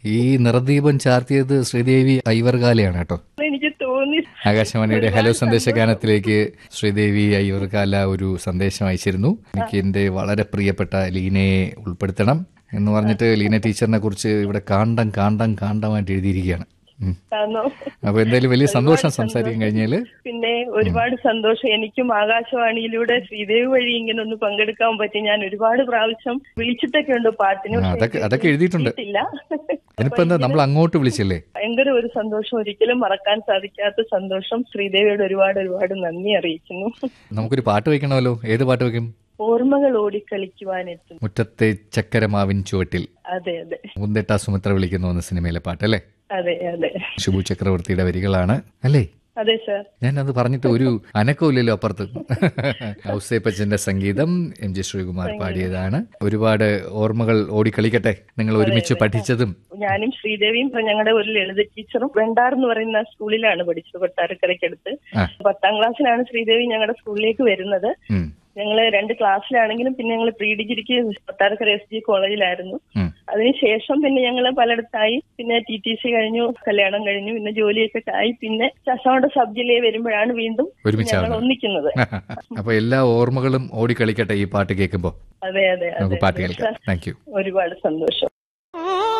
ഈ നിറദീപം ചാർത്തിയത് ശ്രീദേവി ഐവർകാലയാണ് കേട്ടോ എനിക്ക് തോന്നി ആകാശവാണിയുടെ ഹലോ സന്ദേശ ഗാനത്തിലേക്ക് ശ്രീദേവി അയ്യൂർക്കാല ഒരു സന്ദേശം അയച്ചിരുന്നു എനിക്ക് എന്റെ വളരെ പ്രിയപ്പെട്ട ലീനയെ ഉൾപ്പെടുത്തണം എന്ന് പറഞ്ഞിട്ട് ലീന ടീച്ചറിനെ കുറിച്ച് ഇവിടെ കാണ്ടം കാണ്ടം കാണ്ടമായിട്ട് എഴുതിയിരിക്കുകയാണ് ഉം. ആണോ അപ്പൊ എന്തായാലും വലിയ സന്തോഷം സംസാരിക്കാൻ കഴിഞ്ഞാല് പിന്നെ ഒരുപാട് സന്തോഷം എനിക്കും ആകാശവാണിയിലൂടെ ശ്രീദേവി വഴി ഇങ്ങനെ ഒന്ന് പങ്കെടുക്കാൻ പറ്റി ഞാൻ ഒരുപാട് പ്രാവശ്യം വിളിച്ചിട്ടൊക്കെ ഉണ്ട് പാട്ടിന് ആ, പക്ഷേ അതൊക്കെ അതൊക്കെ എഴുതിയിട്ടുണ്ട് കിട്ടിയില്ല അതിനിപ്പോ എന്താ നമ്മൾ അങ്ങോട്ട് വിളിച്ചല്ലേ ഭയങ്കര ഒരു സന്തോഷം ഒരിക്കലും മറക്കാൻ സാധിക്കാത്ത സന്തോഷം ശ്രീദേവിയോട് ഒരുപാട് ഒരുപാട് നന്ദി അറിയിക്കുന്നു നമുക്കൊരു പാട്ട് വെക്കണമല്ലോ ഏത് പാട്ട് വെക്കും ഓർമ്മകൾ ഓടിക്കളിക്കുവാനെത്തും മുറ്റത്തെ ചക്കരമാവിൻ ചുവട്ടിൽ അതെ അതെ മുന്തേട്ട സുമിത്ര വിളിക്കുന്നു എന്ന സിനിമയിലെ പാട്ട് അല്ലേ അതെ അതെ ശുഭു ചക്രവർത്തിയുടെ വരികളാണ് അല്ലേ അതെ സാർ ഞാനത് പറഞ്ഞിട്ട് ഒരു അനക്കമില്ലല്ലോ അപ്പുറത്ത് ഔസേപ്പച്ചന്റെ സംഗീതം എം ജി ശ്രീകുമാർ പാടിയതാണ് ഒരുപാട് ഓർമ്മകൾ ഓടിക്കളിക്കട്ടെ നിങ്ങൾ ഒരുമിച്ച് പഠിച്ചതും ഞാനും ശ്രീദേവിയും ഇപ്പൊ ഞങ്ങളുടെ ഒരു ലളിത ടീച്ചറും വെണ്ടാർ എന്ന് പറയുന്ന സ്കൂളിലാണ് പഠിച്ചത് കൊട്ടാരക്കരയ്ക്കടുത്ത് ആ. പത്താം ക്ലാസ്സിലാണ് ശ്രീദേവി ഞങ്ങളുടെ സ്കൂളിലേക്ക് വരുന്നത് ഉം, ഞങ്ങള് രണ്ട് ക്ലാസ്സിലാണെങ്കിലും പിന്നെ ഞങ്ങൾ പ്രീ ഡിഗ്രിക്ക് കൊട്ടാരക്കര എസ് ജി കോളേജിലായിരുന്നു ഉം. അതിനുശേഷം പിന്നെ ഞങ്ങൾ പലയിടത്തായി പിന്നെ ടി ടി സി കഴിഞ്ഞു കല്യാണം കഴിഞ്ഞു പിന്നെ ജോലിയൊക്കെ ആയി പിന്നെ ശാസ്താവിടെ സബ് ജില്ലയിൽ വരുമ്പോഴാണ് വീണ്ടും ഞങ്ങൾ ഒരുമിച്ചാവുന്നത് ഒന്നിക്കുന്നത് അപ്പൊ എല്ലാ ഓർമ്മകളും ഓടിക്കളിക്കട്ടെ ഈ പാട്ട് കേൾക്കുമ്പോ അതെ അതെ നമുക്ക് അതെ പാട്ട് കേൾക്കാം താങ്ക് യു ഒരുപാട് സന്തോഷം